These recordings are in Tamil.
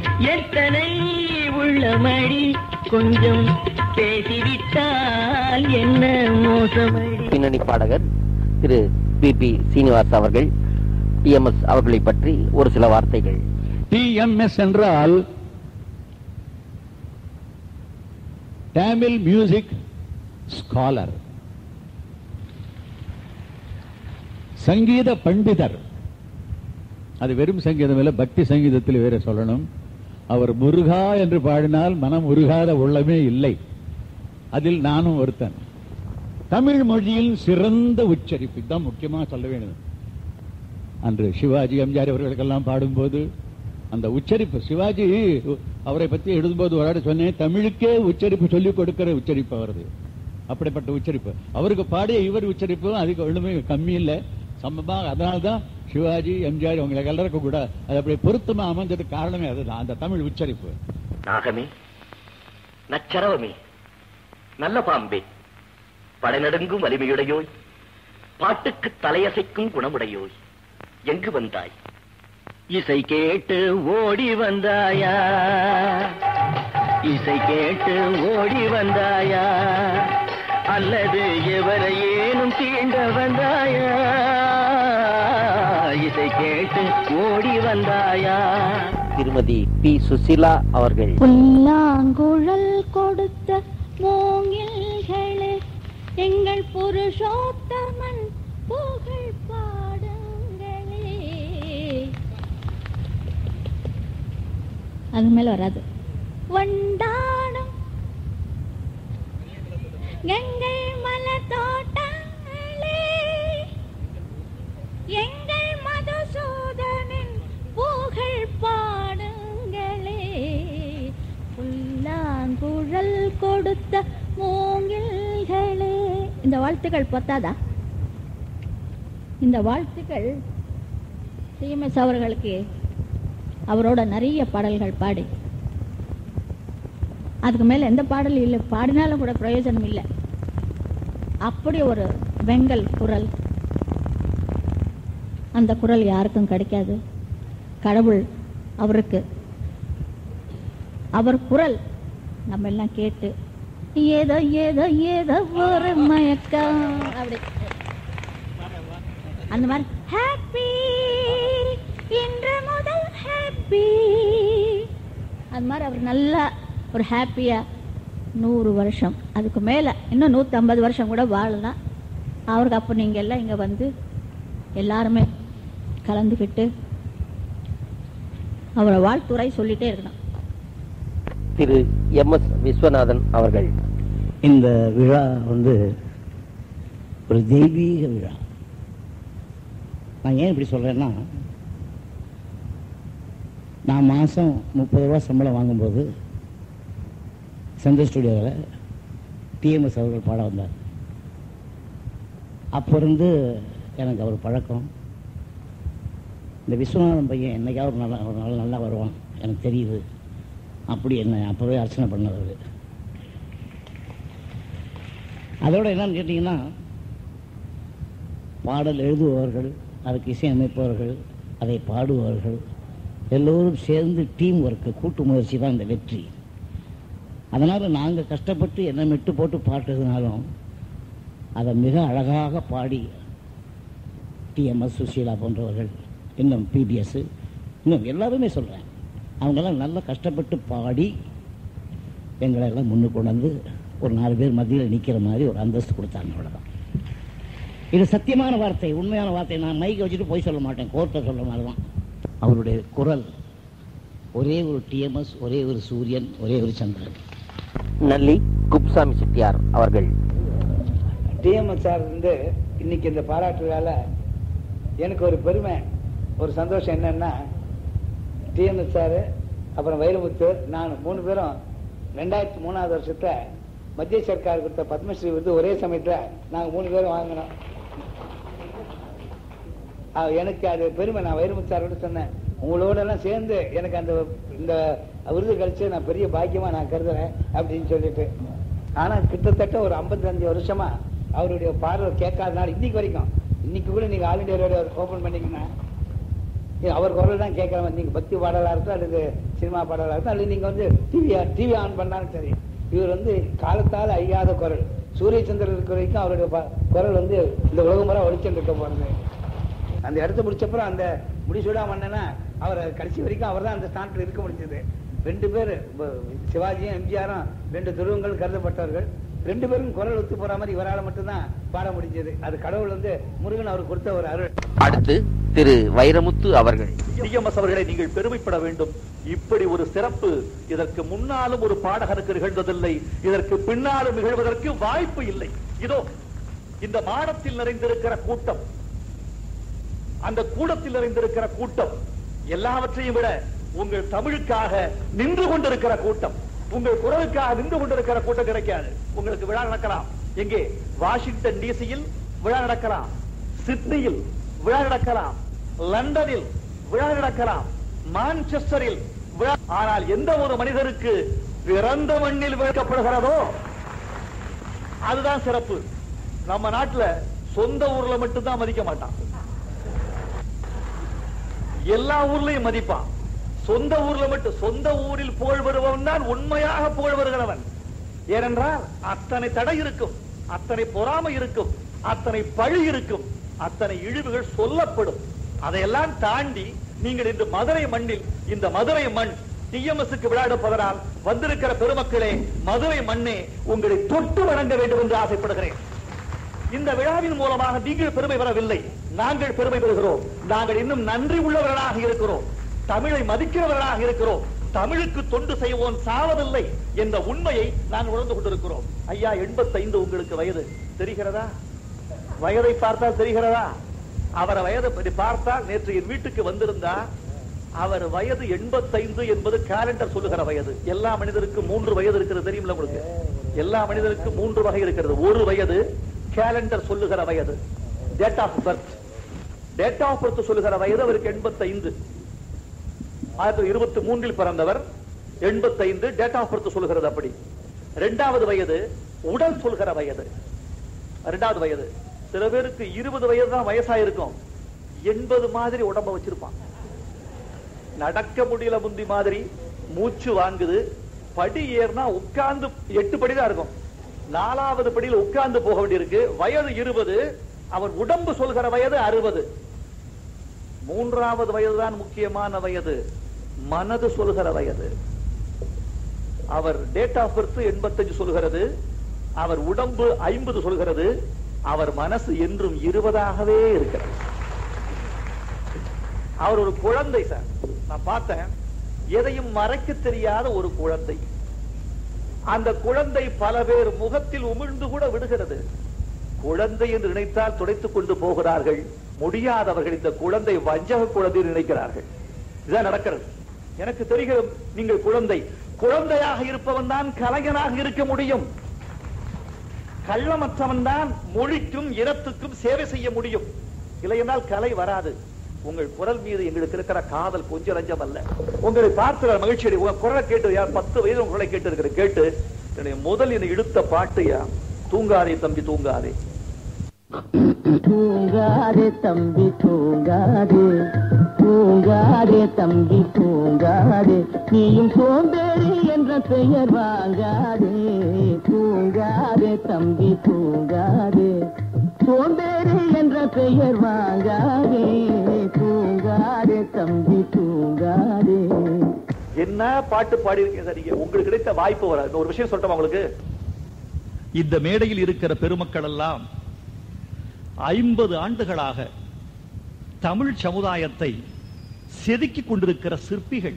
எத்தனை உள்ளமடி கொஞ்சம் பேசிவிட்டால் என்ன மோசமடி பின்னணி பாடகர் திரு பி பி சீனிவாஸ் அவர்கள் டிஎம்எஸ் அவர்களை பற்றி ஒரு சில வார்த்தைகள் டிஎம்எஸ் என்றால் தமிழ் மியூசிக் ஸ்காலர் சங்கீத பண்டிதர் அது வெறும் சங்கீதம் இல்ல பக்தி சங்கீதத்தில் வேற சொல்லணும் அவர் முருகா என்று பாடினால் மனம் உருகாத உள்ளமே இல்லை அதில் நானும் ஒருத்தன் தமிழ் மொழியில் சிறந்த உச்சரிப்பு தான் முக்கியமா சொல்ல வேண்டும் அன்று சிவாஜி எம்ஜிஆர் அவர்களுக்கெல்லாம் பாடும்போது அந்த உச்சரிப்பு சிவாஜி அவரை பத்தி எழுதும்போது ஒரு ஆடு சொன்னேன் தமிழுக்கே உச்சரிப்பு சொல்லிக் கொடுக்கிற உச்சரிப்பு அவரது அப்படிப்பட்ட உச்சரிப்பு அவருக்கு பாடிய இவர் உச்சரிப்பும் அதுக்கு ஒண்ணுமே கம்மி இல்லை சமமா அதனால்தான் சிவாஜி எம்ஜிஆர் உங்களுக்கு எல்லாருக்கும் கூட அது அப்படி பொருத்தமா அமைஞ்சதுக்கு காரணமே அதுதான் அந்த தமிழ் உச்சரிப்பு நாகமே நச்சரவமே நல்ல பாம்பே படைநடுங்கும் வலிமையுடையோய் பாட்டுக்கு தலையசைக்கும் குணமுடையோய் எங்கு வந்தாய் இசை கேட்டு ஓடி வந்தாயா இசை கேட்டு ஓடி வந்தாயா அல்லது எவரையேனும் தீண்ட வந்தாயா இசை கேட்டு ஓடி வந்தாயா திருமதி பி சுசிலா அவர்கள் புல்லாங்குழல் கொடுத்த மூங்கில்களே எங்கள் புருஷோத்தமன் புகழ் பாடுங்களே அது மேல வராது வண்டானம் கங்கை மலர் தோட்டங்களே எங்கள் மதுசூதனின் புகழ் பாடுங்களே புல்லாங்குழல் கொடுத்த மூங்கில்களே இந்த வாழ்த்துக்கள் பத்தாதா இந்த வாழ்த்துக்கள் டிஎம்எஸ் அவர்களுக்கு அவரோட நிறைய பாடல்கள் பாடி அதுக்கு மேல எந்த பாடல் இல்லை பாடினாலும் கூட பிரயோஜனம் இல்லை அப்படி ஒரு வெங்கல் குரல் அந்த குரல் யாருக்கும் கிடைக்காது கடவுள் அவருக்கு அவர் குரல் நம்ம எல்லாம் கேட்டு ஏதோ ஏதோ ஏதோ ஒரு மயக்கம் அப்படி அந்த மாதிரி ஹாப்பி இன்று முதல் ஹாப்பி அது மாதிரி அவர் நல்லா ஒரு ஹாப்பியா நூறு வருஷம் அதுக்கு மேல இன்னும் நூத்தி ஐம்பது வருஷம் கூட வாழலாம் அவருக்கு அப்போ நீங்க எல்லாம் இங்க வந்து எல்லாருமே கலந்துக்கிட்டு அவரை வாழ்த்துறை சொல்லிட்டே இருக்கணும் திரு எம் எஸ் விஸ்வநாதன் அவர்கள் இந்த விழா வந்து ஒரு தெய்வீக விழா நான் ஏன் இப்படி சொல்றேன்னா நான் மாதம் முப்பது ரூபா சம்பளம் வாங்கும்போது செந்தர் ஸ்டுடியோவில் டிஎம்எஸ் அவர்கள் பாட வந்தார் அப்போ இருந்து எனக்கு அவர் பழக்கம் இந்த விஸ்வநாதன் பையன் என்னைக்காவது ஒரு நல்லா ஒரு நாள் நல்லா வருவான் எனக்கு தெரியுது அப்படி என்ன அப்போவே அர்ச்சனை பண்ணவர் அதோட என்னன்னு கேட்டிங்கன்னா பாடல் எழுதுபவர்கள் அதுக்கு இசையமைப்பவர்கள் அதை பாடுபவர்கள் எல்லோரும் சேர்ந்து டீம் ஒர்க்கு கூட்டு முயற்சி தான் இந்த வெற்றி அதனால் நாங்கள் கஷ்டப்பட்டு என்ன மெட்டு போட்டு பாட்டுனாலும் அதை மிக அழகாக பாடி டிஎம்எஸ் சுசீலா போன்றவர்கள் இன்னும் பிபிஎஸ் இன்னும் எல்லாருமே சொல்கிறேன் அவங்கெல்லாம் நல்லா கஷ்டப்பட்டு பாடி எங்களை எல்லாம் முன்னுக்கு கொண்டு வந்து ஒரு நாலு பேர் மத்தியில் நிற்கிற மாதிரி ஒரு அந்தஸ்து கொடுத்தாங்க அவ்வளோதான் இது சத்தியமான வார்த்தை உண்மையான வார்த்தை நான் மைக்கை வச்சுட்டு போய் சொல்ல மாட்டேன் கோர்ட்டை சொல்ல மாதிரி தான் அவருடைய குரல் ஒரே ஒரு டிஎம்எஸ் ஒரே ஒரு சூரியன் ஒரே ஒரு சந்திரன் நல்லி குப்சாமி செட்டியார் அவர்கள் டிஎம்எஸ் சார் வந்து இன்னைக்கு இந்த பாராட்டு விழால எனக்கு ஒரு பெருமை ஒரு சந்தோஷம் என்னன்னா டிஎம்எஸ் சார் அப்புறம் வைரமுத்து நான் மூணு பேரும் ரெண்டாயிரத்தி மூணாவது வருஷத்துல மத்திய சர்க்கார் கொடுத்த பத்மஸ்ரீ விருது ஒரே சமயத்துல நாங்க மூணு பேரும் வாங்கினோம் அஹ் எனக்கு அது பெருமை நான் வைரமுத்து சாரோட சொன்னேன் உங்களோட எல்லாம் சேர்ந்து எனக்கு அந்த இந்த விருது கழிச்சு நான் பெரிய பாக்கியமா நான் கருதுறேன் அப்படின்னு சொல்லிட்டு ஆனா கிட்டத்தட்ட ஒரு 55 வருஷமா அவருடைய பார்வை கேட்காதனால இன்னைக்கு வரைக்கும் இன்னைக்கு கூட நீங்க ஆல் இண்டியா ரேடியோ ஓபன் பண்ணீங்கன்னா இது அவர் குரல் தான் கேட்குற மாதிரி நீங்கள் பக்தி பாடலாக இருக்கட்டும் அல்லது சினிமா பாடலாக இருக்கட்டும் அல்லது நீங்கள் வந்து டிவி டிவி ஆன் பண்ணாலும் சரி இவர் வந்து காலத்தால் அழியாத குரல் சூரியச்சந்திரன் இருக்கிற வரைக்கும் அவருடைய ப- குரல் வந்து இந்த உலகம் முறை ஒழிச்சுட்டு இருக்க போகிறது அந்த இடத்த முடிச்சப்புறம் அந்த முடிசூடா மன்னனா அவர் கடைசி வரைக்கும் அவர் தான் அந்த ஸ்தானத்தில் இருக்க முடிஞ்சது ரெண்டு பேர் ப- சிவாஜியும் எம்ஜிஆரும் ரெண்டு துருவங்கள் கருதப்பட்டவர்கள் ரெண்டு பேரும் குரல் ஒத்து போற மாதிரி இவரால் மட்டும்தான் பாட முடிஞ்சது அது கடவுள் வந்து முருகன் அவர் கொடுத்த ஒரு அருள் அடுத்து திரு வைரமுத்து அவர்கள் டிஎம்எஸ் அவர்களை நீங்கள் பெருமைப்பட வேண்டும் இப்படி ஒரு சிறப்பு இதற்கு முன்னாலும் ஒரு பாடகருக்கு நிகழ்ந்ததில்லை இதற்கு பின்னாலும் நிகழ்வதற்கு வாய்ப்பு இல்லை இதோ இந்த மாடத்தில் நிறைந்திருக்கிற கூட்டம் அந்த கூடத்தில் நிறைந்திருக்கிற கூட்டம் எல்லாவற்றையும் விட உங்கள் தமிழுக்காக நின்று கொண்டிருக்கிற கூட்டம் உங்கள் குரலுக்காக நின்று கொண்டிருக்கிற கூட்டம் கிடைக்காது உங்களுக்கு விழா நடக்கலாம் எங்கே வாஷிங்டன் டிசியில் விழா நடக்கலாம் சிட்னியில் விழா நடக்கலாம் லண்டனில் விழா நடக்கலாம் மான்செஸ்டரில் விழா ஆனால் எந்த ஒரு மனிதருக்கு பிறந்த மண்ணில் விளக்கப்படுகிறதோ அதுதான் சிறப்பு நம்ம நாட்டுல சொந்த ஊர்ல மட்டும்தான் மதிக்க மாட்டான் எல்லா ஊர்லயும் மதிப்பான் சொந்த ஊர்ல மட்டும் சொந்த ஊரில் புகழ் வருபவன் தான் உண்மையாக புகழ் வருகிறவன் ஏனென்றால் அத்தனை தடை இருக்கும் அத்தனை பொறாமை இருக்கும் அத்தனை பழி இருக்கும் அத்தனை இழிவுகள் சொல்லப்படும் அதையெல்லாம் தாண்டி நீங்கள் இன்று மதுரை மண்ணில் இந்த மதுரை மண் டிஎம்எஸ்க்கு விளையாடுப்பதனால் வந்திருக்கிற பெருமக்களே மதுரை மண்ணே உங்களை தொட்டு வணங்க வேண்டும் என்று ஆசைப்படுகிறேன் இந்த விழாவின் மூலமாக நீங்கள் பெருமை பெறவில்லை நாங்கள் பெருமை பெறுகிறோம் நாங்கள் இன்னும் நன்றி உள்ளவர்களாக இருக்கிறோம் தமிழை மதிக்கிறவர்களாக இருக்கிறோம் தமிழுக்கு தொண்டு செய்வோம் சாவதில்லை என்ற உண்மையை நாங்கள் உணர்ந்து கொண்டிருக்கிறோம் ஐயா 85 உங்களுக்கு வயது தெரிகிறதா வயதை பார்த்தால் தெரிகிறதா அவரை வயதை பற்றி பார்த்தால் நேற்று என் வீட்டுக்கு வந்திருந்தா அவர் வயது 85 என்பது காலண்டர் சொல்லுகிற வயது எல்லா மனிதருக்கும் மூன்று வயது இருக்கிறது தெரியுமில்ல உங்களுக்கு எல்லா மனிதருக்கும் மூன்று வகை இருக்கிறது ஒரு வயது கேலண்டர் சொல்லுகிற வயது date of birth date of birth சொல்லுகிற வயது அவருக்கு 85 ஆயிரத்தி இருபத்தி மூன்றில் பிறந்தவர் 85 டேட் ஆஃப் பர்த் சொல்லுகிறது அப்படி இரண்டாவது வயது உடல் சொல்கிற வயது இரண்டாவது வயது சில பேருக்கு இருபது வயது தான் வயசா இருக்கும் எண்பது மாதிரி உடம்ப வச்சிருப்பான் நடக்க முடியல முந்தி மாதிரி மூச்சு வாங்குது படி ஏறினா உட்கார்ந்து எட்டு படி தான் இருக்கும் நாலாவது படியில் உட்கார்ந்து போக வேண்டியிருக்கு வயது இருபது அவன் உடம்பு சொல்கிற வயது அறுபது மூன்றாவது வயதுதான் முக்கியமான வயது மனது சொல்கிற வயது அவர் டேட் ஆஃப் பர்த் எண்பத்தஞ்சு சொல்கிறது அவர் உடம்பு ஐம்பது சொல்கிறது அவர் மனசு என்றும் இருபதாகவே இருக்கிறது அவர் ஒரு குழந்தை சார் நான் பார்த்தேன் எதையும் மறைக்க தெரியாத ஒரு குழந்தை அந்த குழந்தை பல பேர் முகத்தில் உமிழ்ந்து கூட விடுகிறது குழந்தை என்று நினைத்தால் துடைத்துக் கொண்டு போகிறார்கள் முடியாதவர்கள் இந்த குழந்தை வஞ்சக குழந்தை என்று நினைக்கிறார்கள் இதுதான் நடக்கிறது எனக்கு தெரிகிறது நீங்கள் குழந்தை குழந்தையாக இருப்பவன் தான் கலைஞனாக இருக்க முடியும் கள்ளமற்றவன் தான் மொழிக்கும் இனத்துக்கும் சேவை செய்ய முடியும் இல்லையென்றால் கலை வராது உங்கள் குரல் மீது எங்களுக்கு இருக்கிற காதல் கொஞ்சம் லஞ்சம் அல்ல உங்களை பார்த்து மகிழ்ச்சி அடை- உங்க குரலை கேட்டு யார் பத்து வயது உங்க குரலை கேட்டு இருக்கிற கேட்டு என்னுடைய முதல் என்னை இழுத்த பாட்டு யா தூங்காதே தம்பி தூங்காதே தூங்காதே தம்பி தூங்காதே தூங்காதே தம்பி தூங்காதே நீயும் சோம்பேறி என்ற பெயர் வாங்காதே தூங்காதே தம்பி தூங்காதே சோம்பேறி என்ற பெயர் வாங்காதே தூங்காதே தம்பி தூங்காதே என்ன பாட்டு பாடி இருக்கீங்க நீங்க உங்களுக்கு கிடைத்த வாய்ப்பு வராது ஒரு விஷயம் சொல்லட்டுமா உங்களுக்கு இந்த மேடையில் இருக்கிற பெருமக்கள் எல்லாம் ஐம்பது ஆண்டுகளாக தமிழ் சமுதாயத்தை செதுக்கிக் கொண்டிருக்கிற சிற்பிகள்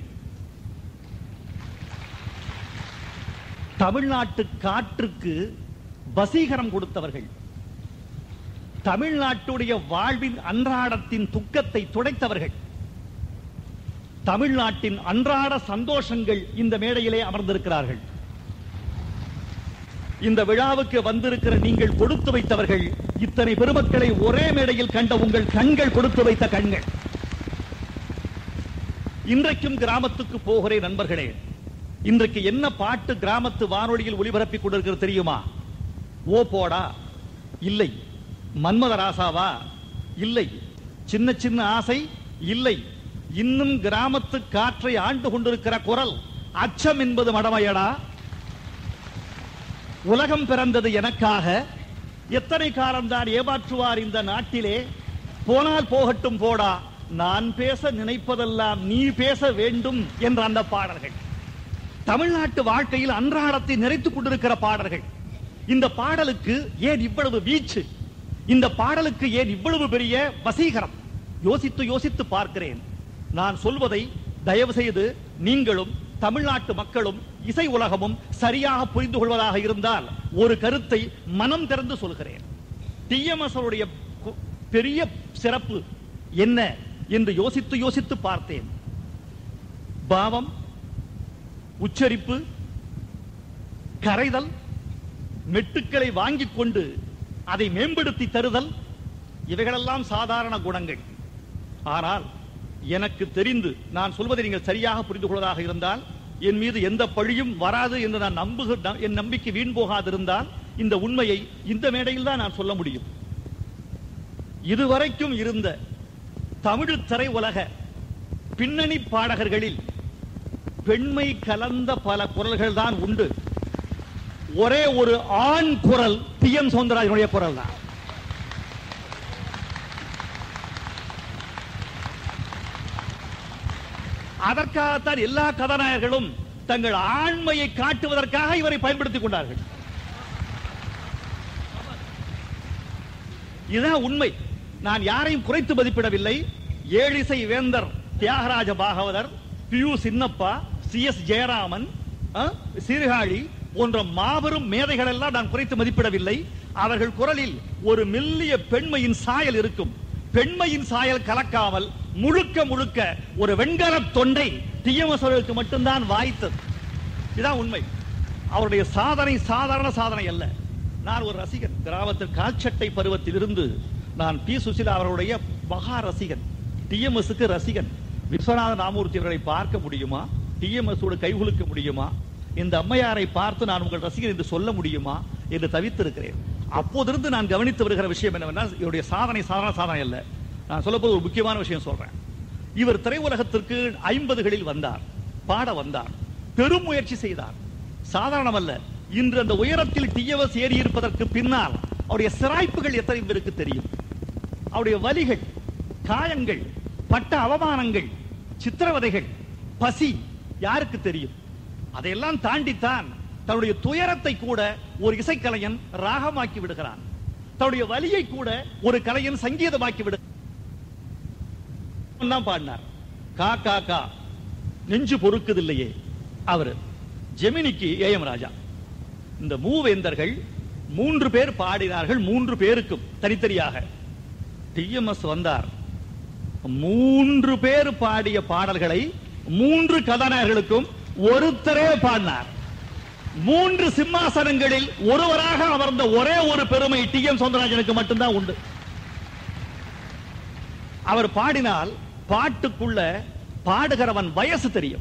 தமிழ்நாட்டு காற்றுக்கு வசீகரம் கொடுத்தவர்கள் தமிழ்நாட்டுடைய வாழ்வின் அன்றாடத்தின் துக்கத்தை துடைத்தவர்கள் தமிழ்நாட்டின் அன்றாட சந்தோஷங்கள் இந்த மேடையிலே அமர்ந்திருக்கிறார்கள் இந்த விழாவுக்கு வந்திருக்கிற நீங்கள் கொடுத்து வைத்தவர்கள் இத்தனை பெருமக்களை ஒரே மேடையில் கண்ட உங்கள் கண்கள் கொடுத்து வைத்த கண்கள் இன்றைக்கும் கிராமத்துக்கு போகிறேன் நண்பர்களே இன்றைக்கு என்ன பாட்டு கிராமத்து வானொலியில் ஒளிபரப்பிக் கொண்டிருக்கிறது தெரியுமா ஓ போடா இல்லை மன்மத ராசாவா இல்லை சின்ன சின்ன ஆசை இல்லை இன்னும் கிராமத்து காற்றை ஆண்டு கொண்டிருக்கிற குரல் அச்சம் என்பது மடமையடா உலகம் பிறந்தது எனக்காக எத்தனை காலம்தான் ஏமாற்றுவார் இந்த நாட்டிலே போனால் போகட்டும் போடா நான் பேச நினைப்பதெல்லாம் நீ பேச வேண்டும் என்ற அந்த பாடல்கள் தமிழ்நாட்டு வாழ்க்கையில் அன்றாடத்தை நிறைத்துக் கொண்டிருக்கிற பாடல்கள் இந்த பாடலுக்கு ஏன் இவ்வளவு வீச்சு இந்த பாடலுக்கு ஏன் இவ்வளவு பெரிய வசீகரம் யோசித்து யோசித்து பார்க்கிறேன் நான் சொல்வதை தயவு செய்து நீங்களும் தமிழ்நாட்டு மக்களும் இசை உலகமும் சரியாக புரிந்து கொள்வதாக இருந்தால் ஒரு கருத்தை மனம் திறந்து சொல்கிறேன் டிஎம்எஸ் உடைய கு- பெரிய சிறப்பு என்ன என்று யோசித்து யோசித்து பார்த்தேன் பாவம் உச்சரிப்பு கரைதல் மெட்டுக்களை வாங்கிக் கொண்டு அதை மேம்படுத்தி தருதல் இவைகளெல்லாம் சாதாரண குணங்கள் ஆனால் எனக்கு தெரிந்து நான் சொல்வதை நீங்கள் சரியாக புரிந்து கொள்வதாக இருந்தால் என் மீது எந்த பழியும் வராது என்று நான் நம்புக என் நம்பிக்கை வீண் போகாதிருந்தால் இந்த உண்மையை இந்த மேடையில் தான் நான் சொல்ல முடியும் இதுவரைக்கும் இருந்த தமிழ் திரையுலக பின்னணி பாடகர்களில் பெண்மை கலந்த பல குரல்கள் தான் உண்டு ஒரே ஒரு ஆண் குரல் டி எம் சௌந்தரராஜனுடைய குரல் தான் அதற்காகத்தான் எல்லா கதாநாயகர்களும் தங்கள் ஆண்மையை காட்டுவதற்காக இவரை பயன்படுத்திக் கொண்டார்கள் இதுதான் உண்மை நான் யாரையும் குறைத்து மதிப்பிடவில்லை ஏழிசை வேந்தர் Thyagaraja Bhagavathar P U Chinnappa C S Jayaraman ஆ, சீர்காழி போன்ற மாபெரும் மேதைகள் எல்லாம் நான் குறைத்து மதிப்பிடவில்லை அவர்கள் குரலில் ஒரு மெல்லிய பெண்மையின் சாயல் இருக்கும் பெண்மையின் சாயல் கலக்காமல் முழுக்க முழுக்க ஒரு வெண்கல தொண்டை டிஎம்எஸ் அவர்களுக்கு மட்டும்தான் வாய்த்தது இதான் உண்மை அவருடைய சாதனை சாதாரண சாதனை அல்ல நான் ஒரு ரசிகன் கிராமத்தில் கால்சட்டை பருவத்திலிருந்து நான் பி சுசிலா அவர்களுடைய மகா ரசிகன் டிஎம்எஸ் க்கு ரசிகன் விஸ்வநாத ராமூர்த்தி அவர்களை பார்க்க முடியுமா டிஎம்எஸ் ஓடு கைகுலுக்க முடியுமா இந்த அம்மையாரை பார்த்து நான் உங்கள் ரசிகன் என்று சொல்ல முடியுமா என்று தவித்திருக்கிறேன் அப்போதிருந்து நான் கவனித்து வருகிற விஷயம் என்னவென்றால் இவருடைய சாதனை சாதாரண சாதனை அல்ல நான் சொல்லப்போது ஒரு முக்கியமான விஷயம் சொல்றேன் இவர் திரையுலகத்திற்கு ஐம்பதுகளில் வந்தார் பாட வந்தார் பெரும் முயற்சி செய்தார் சாதாரணமல்ல இன்று அந்த உயரத்தில் டிஎவஸ் ஏறி இருப்பதற்கு பின்னால் அவருடைய சிராய்ப்புகள் எத்தனை பேருக்கு தெரியும் அவருடைய வலிகள் காயங்கள் பட்ட அவமானங்கள் சித்திரவதைகள் பசி யாருக்கு தெரியும் அதையெல்லாம் தாண்டித்தான் தன்னுடைய துயரத்தை கூட ஒரு இசைக்கலைஞன் ராகமாக்கி விடுகிறான் தன்னுடைய வலியை கூட ஒரு கலைஞன் சங்கீதமாக்கி விடு தான் பாடினார் கா கா கா நெஞ்சு பொறுக்குதில்லையே அவரு ஜெமினிக்கு ஏஎம் ராஜா இந்த மூவேந்தர்கள் மூன்று பேர் பாடினார்கள் மூன்று பேருக்கும் தனித்தனியாக டிஎம்எஸ் வந்தார் மூன்று பேர் பாடிய பாடல்களை மூன்று கதாநாயகர்களுக்கும் ஒருத்தரே பாடினார் மூன்று சிம்மாசனங்களில் ஒருவராக அமர்ந்த ஒரே ஒரு பெருமை டி எம் சௌந்தரராஜனுக்கு மட்டும்தான் உண்டு அவர் பாடினால் பாட்டுக்குள்ள பாடுகிறவன் வயசு தெரியும்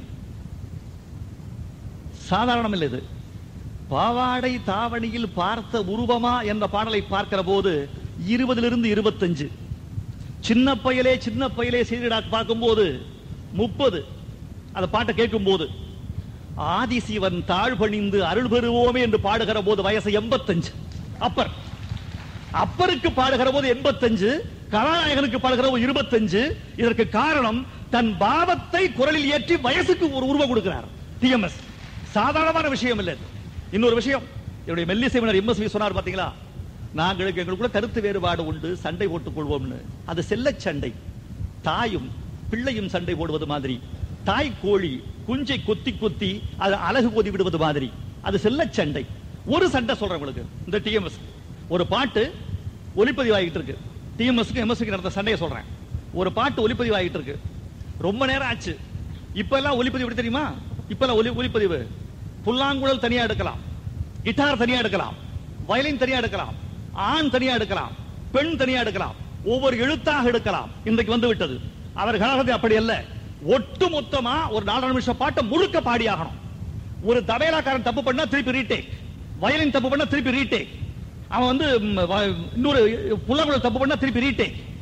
சாதாரணம் இல்லை இது பாவாடை தாவணியில் பார்த்த உருவமா என்ற பாடலை பார்க்கிற போது இருபதிலிருந்து இருபத்தஞ்சு சின்ன பயலே சின்ன பயலே சீரிடா பார்க்கும்போது முப்பது அந்த பாட்டை கேட்கும் போது ஆதிசிவன் தாழ் பணிந்து அருள் பெறுவோமே என்று பாடுகிற போது வயசு எண்பத்தஞ்சு அப்பர் அப்பருக்கு பாடுகிற போது எண்பத்தஞ்சு கதாநாயகனுக்கு பாடுகிற போது இருபத்தஞ்சு இதற்கு காரணம் தன் பாவத்தை குரலில் ஏற்றி வயசுக்கு ஒரு உருவம் கொடுக்கிறார் டிஎம்எஸ் சாதாரணமான விஷயம் இல்லை இது. இன்னொரு விஷயம் என்னுடைய மெல்லிசைவினர் எம்எஸ் சொன்னார் பாத்தீங்களா நாங்களுக்கு எங்களுக்குள்ள கருத்து வேறுபாடு உண்டு சண்டை போட்டுக் கொள்வோம்னு அது செல்லச் சண்டை தாயும் பிள்ளையும் சண்டை போடுவது மாதிரி தாய் கோழி குஞ்சை கொத்தி கொத்தி அது அழகு கொதி விடுவது மாதிரி அது செல்லச் சண்டை ஒரு சண்டை சொல்றேன் உங்களுக்கு இந்த டிஎம்எஸ் ஒரு பாட்டு ஒலிப்பதிவாகிட்டு இருக்கு டிஎம்எஸ்க்கு எம்எஸ்க்கு நடந்த சண்டையை சொல்றேன் ஒரு பாட்டு ஒலிப்பதிவாகிட்டு இருக்கு ரொம்ப நேரம் ஆச்சு இப்ப எல்லாம் ஒலிப்பதிவு எப்படி தெரியுமா இப்ப எல்லாம் ஒலி ஒலிப்பதிவு புல்லாங்குழல் தனியா எடுக்கலாம் கிட்டார் தனியா எடுக்கலாம் வயலின் தனியா எடுக்கலாம் ஆண் தனியா எடுக்கலாம் பெண் தனியா எடுக்கலாம் ஒவ்வொரு எழுத்தாக எடுக்கலாம் இன்றைக்கு வந்து விட்டது அவர் கழகத்தை அப்படி அல்ல ஒட்டு மொத்தமா ஒரு நாலரை நிமிஷம் பாட்டை முழுக்க பாடியாகணும் ஒரு தபேலாக்காரன் தப்பு பண்ணா திருப்பி ரீடேக் வயலின் தப்பு பண்ணா திருப்பி ரீடேக் அவன் வந்து ம், வ- இன்னொரு புல்லாங்குழல் தப்பு பண்ணா திருப்பி ரீடேக்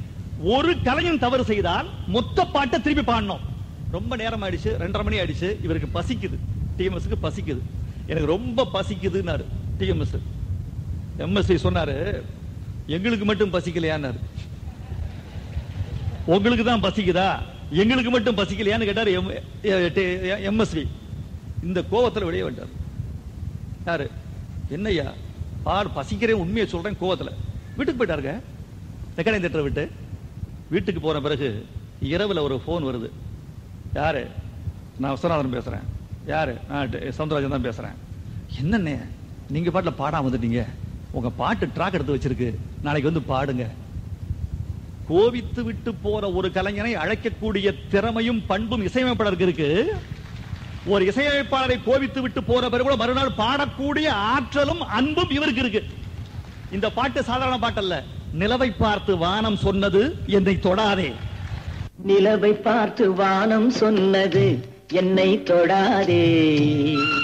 ஒரு கலைஞன் தவறு செய்தால் மொத்த பாட்டை திருப்பி பாடணும் ரொம்ப நேரம் ஆயிடுச்சு ரெண்டரை மணி ஆயிடுச்சு இவருக்கு பசிக்குது டிஎம்எஸ்க்கு பசிக்குது எனக்கு ரொம்ப பசிக்குதுன்னாரு டிஎம்எஸ் எம்எஸ்சி சொன்னாரு எங்களுக்கு மட்டும் பசிக்கலையான்னாரு உங்களுக்கு தான் பசிக்குதா எங்களுக்கு மட்டும் பசிக்கலையான்னு கேட்டாரு எம்எஸ்வி இந்த கோவத்துல வெளியே வந்துட்டார் யாரு என்னய்யா பார் பசிக்கிறேன் உண்மையை சொல்றேன் கோவத்துல வீட்டுக்கு போயிட்டாருங்க ரெக்கார்டிங் தேட்டரை விட்டு வீட்டுக்கு போன பிறகு இரவுல ஒரு ஃபோன் வருது யாரு நான் விஸ்வநாதன் பேசுறேன் யாரு நான் ட- சவுந்தரராஜன் தான் பேசுறேன் என்னண்ணே நீங்க பாட்டுல பாடாம வந்துட்டீங்க உங்க பாட்டு ட்ராக் எடுத்து வச்சிருக்கு நாளைக்கு வந்து பாடுங்க கோவித்து விட்டு போற ஒரு கலைஞனை அழைக்கக்கூடிய திறமையும் பண்பும் இசையமைப்பாளருக்கு இருக்கு ஒரு இசையமைப்பாளரை கோவித்து விட்டு போற பிறகு கூட மறுநாள் பாடக்கூடிய ஆற்றலும் அன்பும் இவருக்கு இருக்கு இந்த பாட்டு சாதாரண பாட்டல்ல நிலவை பார்த்து வானம் சொன்னது என்னை தொடாதே நிலவை பார்த்து வானம் சொன்னது என்னை தொடாதே